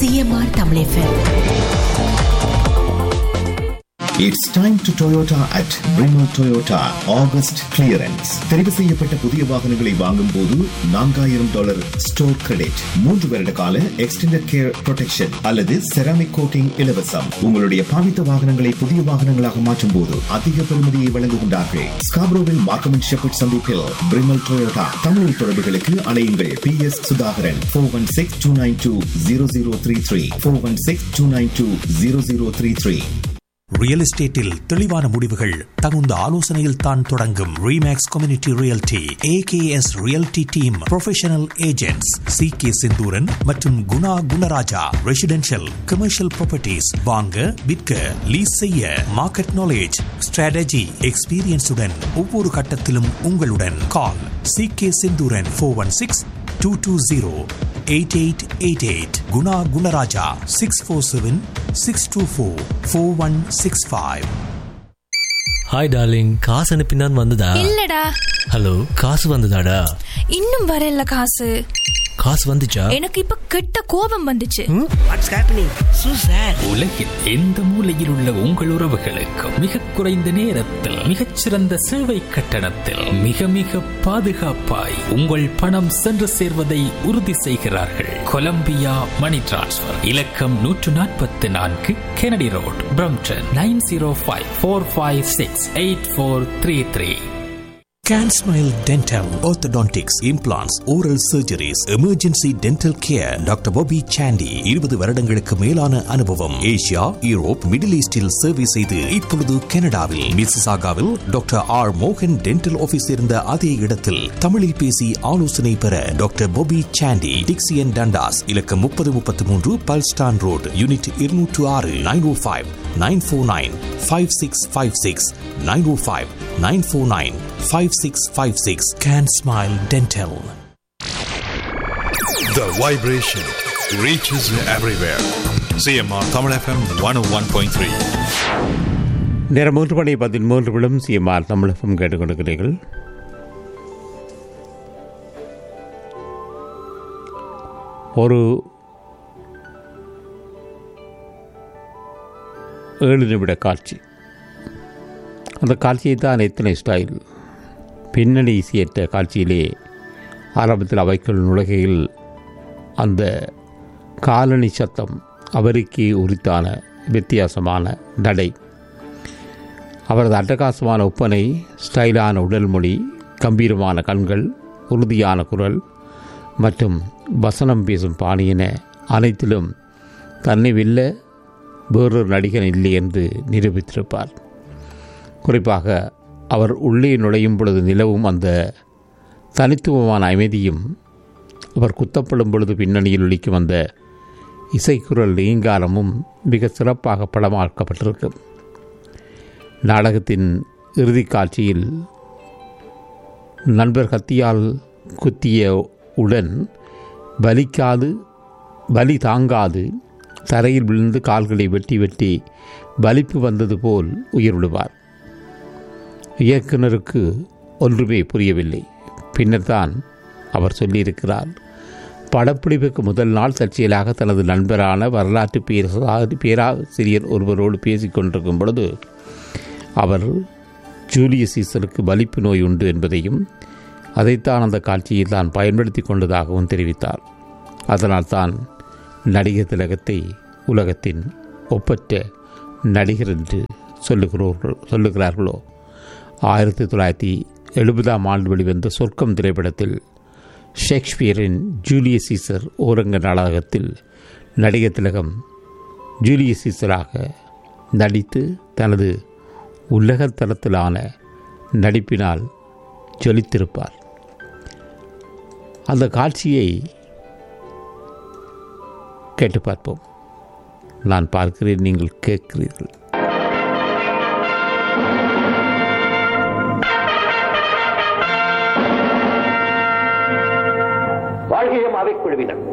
CMR Tamil FM It's time to Toyota at Brimo Toyota August clearance. தெரிவு செய்யப்பட்ட புதிய வாகனங்களை வாங்கும் போது நான்காயிரம் டாலர் ஸ்டோர் கிரெடிட் மூன்று வருட கால எக்ஸ்டெண்டட் கேர் ப்ரொடெக்ஷன் அல்லது செராமிக் கோட்டிங் இலவசம் உங்களுடைய பாவித்த வாகனங்களை புதிய வாகனங்களாக மாற்றும் போது அதிக பெறுமதியை வழங்குகின்றார்கள் ஸ்காப்ரோவில் மார்க்கமன் ஷெப்பர்ட் சந்திப்பில் பிரிமல் டொயோட்டா தமிழ் தொடர்புகளுக்கு அலையுங்கள் P S Sudhakaran four one six two nine two zero zero three three four one six two nine two zero zero three three real எஸ்டேட்டில் தெளிவான முடிவுகள் தகுந்த ஆலோசனையில் தான் தொடங்கும் REMAX community realty AKS realty team professional agents C K Sinthuran மற்றும் Guna Gunaraja residential commercial properties வாங்க விற்க லீஸ் செய்ய மார்க்கெட் நாலேஜ் ஸ்ட்ராட்டஜி எக்ஸ்பீரியன்ஸுடன் ஒவ்வொரு கட்டத்திலும் உங்களுடன் call C K Sinthuran four one six two two zero eight eight eight eight Guna Gunaraja six four seven six two four four one six five hi darling காசு அனுப்பினான் வந்ததா இல்லடா ஹலோ காசு வந்ததாடா இன்னும் வரல காசு காசு வந்துச்சா எனக்கு இப்ப கெட்ட கோபம் வந்துச்சு வாட்ஸ் ஹேப்பனிங் சூ சார் உலகில் எந்த மூலையில் உள்ள உங்கள் உறவுகளுக்கு மிக குறைந்த நேரத்தில் மிகச்சிறந்த சேவை கட்டணத்தில் மிக மிக பாதுகாப்பாய் உங்கள் பணம் சென்று சேர்வதை உறுதி செய்கிறார்கள் கொலம்பியா மணி டிரான்ஸ்ஃபர் இலக்கம் நூற்று நாற்பத்தி நான்கு Kennedy road Brampton nine zero five four five six eight four three three Can Smile Dental, Orthodontics, Implants, Oral Surgeries, Emergency Dental Care, doctor Bobby Sandy இருபது வருடங்களுக்கு மேலான அனுபவம் ஏசியா யூரோப் மிடில் ஈஸ்டில் சேவை செய்து இப்பொழுது கனடாவில் மிசிசாகாவில் டாக்டர் ஆர் மோகன் டென்டல் ஆபீஸ் இருந்த அதே இடத்தில் தமிழில் பேசி ஆலோசனை பெற doctor Bobby Sandy Dixie and Dundas இலக்கம் முப்பது முப்பத்தி மூன்று பல்ஸ்டான் ரோடு யூனிட் இருநூற்று ஆறு nine O five nine four nine five six five six nine O five nine four nine five six five six can smile dental The vibration reaches everywhere. CMR Tamil FM 101.3. நேரம் மூன்று மணி பதிமூன்று விழும் CMR தமிழகம் கேட்டுக்கொண்டிருக்கிறீர்கள் ஒரு ஏழு நிமிட காட்சி அந்த காட்சியை தான் எத்தனை ஸ்டைல் பின்னணி இசையற்ற காட்சியிலே ஆரம்பத்தில் அவைக்குள் நுழைகையில் அந்த காலணி சத்தம் அவருக்கு உரித்தான வித்தியாசமான நடை அவரது அட்டகாசமான ஒப்பனை ஸ்டைலான உடல் மொழி கம்பீரமான கண்கள் உறுதியான குரல் மற்றும் வசனம் பேசும் பாணியின அனைத்திலும் தன்னை வெல்ல வேறொரு நடிகன் இல்லை என்று நிரூபித்திருப்பார் குறிப்பாக அவர் உள்ளே நுழையும் பொழுது நிலவும் அந்த தனித்துவமான அமைதியும் அவர் குத்தப்படும் பொழுது பின்னணியில் ஒலிக்கும் அந்த இசைக்குரல் ரீங்காரமும் மிக சிறப்பாக படமாக்கப்பட்டிருக்கும் நாடகத்தின் இறுதி காட்சியில் நண்பர் கத்தியால் குத்திய உடன் வலிக்காது வலி தாங்காது தரையில் விழுந்து கால்களை வெட்டி வெட்டி வலிப்பு வந்தது போல் உயிர் விடுவார் இயக்குனருக்கு ஒன்றுமே புரியவில்லை பின்னர் தான் அவர் சொல்லியிருக்கிறார் படப்பிடிப்புக்கு முதல் நாள் தற்செயலாக தனது நண்பரான வரலாற்று பேரா பேராசிரியர் ஒருவரோடு பேசிக் கொண்டிருக்கும் பொழுது அவர் ஜூலியஸ் சீசருக்கு வலிப்பு நோய் உண்டு என்பதையும் அதைத்தான் அந்த காட்சியில் தான் பயன்படுத்தி கொண்டதாகவும் தெரிவித்தார் அதனால் தான் நடிகர் திலகத்தை உலகத்தின் ஒப்பற்ற நடிகர் என்று சொல்லுகிறோர்கள் சொல்லுகிறார்களோ ஆயிரத்தி தொள்ளாயிரத்தி எழுபதாம் ஆண்டு வெளிவந்த சொர்க்கம் திரைப்படத்தில் ஷேக்ஸ்பியரின் ஜூலியஸ் சீசர் ஓரங்க நாடகத்தில் நடிகர் திலகம் ஜூலியஸ் சீசராக நடித்து தனது உலகத்தரத்திலான நடிப்பினால் ஜொலித்திருப்பார் அந்த காட்சியை கேட்டு பார்ப்போம் நான் பார்க்கிறேன் நீங்கள் கேட்கிறீர்கள் வாழ்கிய மாவை குழுவினர்